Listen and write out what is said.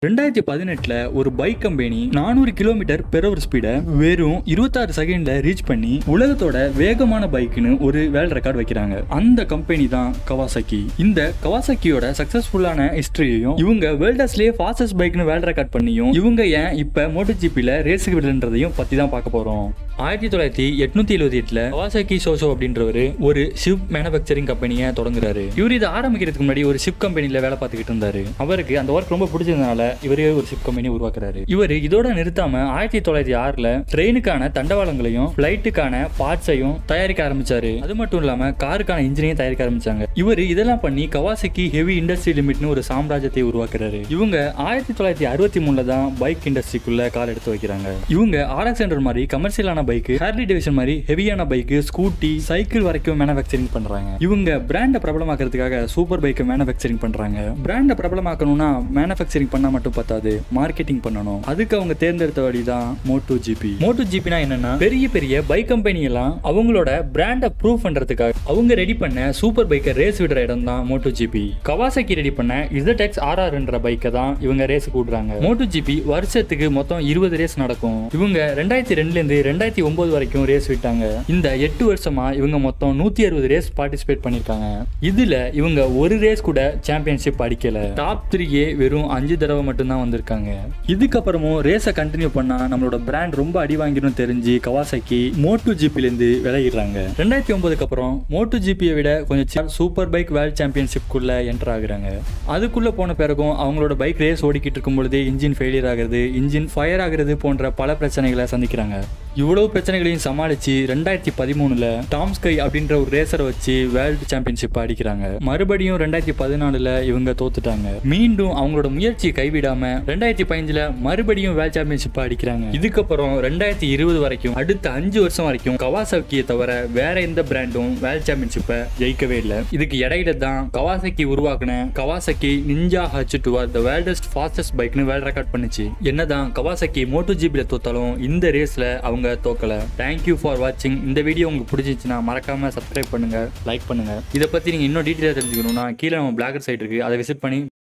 ரெண்டாயிரத்தி பதினெட்டுல ஒரு பைக் கம்பெனி நானூறு கிலோமீட்டர் பெர் ஒரு ஸ்பீடை வெறும் இருபத்தாறு செகண்ட்ல ரீச் பண்ணி உலகத்தோட வேகமான பைக்குன்னு ஒரு வேர்ல்ட் ரெக்கார்ட் வைக்கிறாங்க அந்த கம்பெனி தான் கவாசாக்கி இந்த கவாசாக்கியோட சக்சஸ்ஃபுல்லான ஹிஸ்டரியையும் இவங்க வேர்ல்டஸ்லயே ஃபாஸ்டஸ்ட் பைக்னு வேர்ல்ட் ரெக்கார்ட் பண்ணியும் இவங்க ஏன் இப்ப மோட்டோ ஜிபில ரேஸுக்கு விடுன்றதையும் பத்தி தான் பார்க்க போறோம் ஆயிரத்தி தொள்ளாயிரத்தி எட்நூத்தி எழுபத்தி எட்டுல கவாசாக்கி சோசோ அப்படின்றவர் ஒரு ஷிப் மேனுஃபேக்சரிங் கம்பெனியை தொடங்குறாரு இவர் இதை ஆரம்பிக்கிறதுக்கு முன்னாடி ஒரு ஷிப் கம்பெனில வேலை பார்த்துக்கிட்டு இருந்தாரு அவருக்கு அந்த ஒர்க் ரொம்ப பிடிச்சதுனால இவரே ஒரு ஷிப் கம்பெனி உருவாக்குறாரு இவர் இதோட நிறுத்தாம ஆயிரத்தி தொள்ளாயிரத்தி ஆறுல ட்ரெயினுக்கான தண்டவாளங்களையும் பிளைட்டுக்கான பார்ட்ஸையும் தயாரிக்க ஆரம்பிச்சாரு அது மட்டும் இல்லாம காருக்கான இன்ஜினையும் தயாரிக்க ஆரம்பிச்சாங்க இவர் இதெல்லாம் பண்ணி கவாசிக்கு ஹெவி இண்டஸ்ட்ரி லிமிட்னு ஒரு சாம்ராஜ்யத்தை உருவாக்குறாரு இவங்க ஆயிரத்தி தொள்ளாயிரத்தி அறுபத்தி மூணுல தான் பைக் இண்டஸ்ட்ரிக்குள்ள கால் எடுத்து வைக்கிறாங்க இவங்க ஆர்எக்ஸ் ஹண்ட்ரட் மாதிரி கமர்ஷியலான பைக் ஹார்லி டிவிஷன் மாதிரி ஹெவியான பைக் ஸ்கூட்டி சைக்கிள் வரைக்கும் மேனுஃபேக்சரிங் பண்றாங்க இவங்க பிராண்டை பிரபலமாக்கிறதுக்காக சூப்பர் பைக்கை மேனுஃபேக்சரிங் பண்றாங்க பிராண்டை பிரபலமாக்கணும்னா மேனுஃபேக்சரிங் பண்ணா மட்டும் பத்தாது மார்க்கெட்டிங் பண்ணணும் அதுக்கு அவங்க தேர்ந்தெடுத்த வழி தான் மோட்டோ ஜிபி மோட்டோ ஜிபினா என்னன்னா பெரிய பெரிய பைக் கம்பெனி எல்லாம் அவங்களோட பிராண்டை ப்ரூவ் பண்றதுக்காக அவங்க ரெடி பண்ண சூப்பர் பைக்கை ரேஸ் விடுற இடம் தான் மோட்டோ ஜிபி கவாசக்கி ரெடி பண்ண இசட் ஆர்ஆர்ன்ற பைக்கை தான் இவங்க ரேஸ் கூடுறாங்க மோட்டோ ஜிபி வருஷத்துக்கு மொத்தம் இருபது ரேஸ் நடக்கும் இவங்க ரெண்டாயிரத்தி ரெண்டுல இருந்து ரெண்டாயிரத்தி ஒன்பது வரைக்கும் ரேஸ் விட்டாங்க இந்த எட்டு வருஷமா இவங்க மொத்தம் நூத்தி அறுபது ரேஸ் பார்ட்டிசிபேட் பண்ணிருக்காங்க இதுல இவங்க ஒரு ரேஸ் கூட சாம்பியன்ஷிப் அடிக்கல டாப் த்ரீயே வெறும் அஞ்சு தடவை மட்டும்தான் வந்திருக்காங்க இதுக்கப்புறமும் ரேஸை கண்டினியூ பண்ணா நம்மளோட பிராண்ட் ரொம்ப அடி வாங்கிடும் தெரிஞ்சு கவாசக்கி மோட்டோ ஜிபில இருந்து விலகிடுறாங்க ரெண்டாயிரத்தி ஒன்பதுக்கு அப்புறம் மோட்டோ ஜிபியை விட கொஞ்சம் சூப்பர் பைக் வேர்ல்ட் சாம்பியன்ஷிப்குள்ள என்டர் ஆகுறாங்க அதுக்குள்ள போன பிறகும் அவங்களோட பைக் ரேஸ் ஓடிக்கிட்டு இருக்கும் பொழுதே இன்ஜின் ஃபெயிலியர் ஆகுறது இன்ஜின் ஃபயர் ஆகுறது போன்ற பல பிரச்சனைகளை சந்திக்கிறாங்க இவ்வளவு பிரச்சனைகளையும் சமாளிச்சு ரெண்டாயிரத்தி பதிமூணுல டாம் ஸ்கை அப்படின்ற ஒரு ரேசரை வச்சு வேர்ல்டு சாம்பியன்ஷிப் அடிக்கிறாங்க மறுபடியும் ரெண்டாயிரத்தி பதினாலுல இவங்க தோத்துட்டாங்க மீண்டும் அவங்களோட முயற்சியை கைவிடாம ரெண்டாயிரத்தி பதினஞ்சுல மறுபடியும் வேர்ல்ட் சாம்பியன்ஷிப் அடிக்கிறாங்க இதுக்கப்புறம் ரெண்டாயிரத்தி இருபது வரைக்கும் அடுத்த அஞ்சு வருஷம் வரைக்கும் கவாசாக்கியை தவிர வேற எந்த பிராண்டும் வேர்ல்ட் சாம்பியன்ஷிப்பை ஜெயிக்கவே இல்லை இதுக்கு இடையில தான் கவாசக்கி உருவாக்குன Kawasaki ninja H two the world's fastest பைக்னு வேர்ல்ட் ரெக்கார்ட் பண்ணுச்சு என்னதான் கவாசக்கி மோட்டோ ஜிபில தோத்தாலும் இந்த ரேஸ்ல அவங்க தோக்கல தேங்க்யூ ஃபார் வாட்சிங் இந்த வீடியோ உங்களுக்கு பிடிச்சிச்சுன்னா மறக்காம சப்ஸ்கிரைப் பண்ணுங்க லைக் பண்ணுங்க இதை பத்தி நீங்க இன்னும் டீட்டெயிலாக தெரிஞ்சுக்கணும்னா கீழே நம்ம பிளாகர் சைட் இருக்கு அதை விசிட் பண்ணி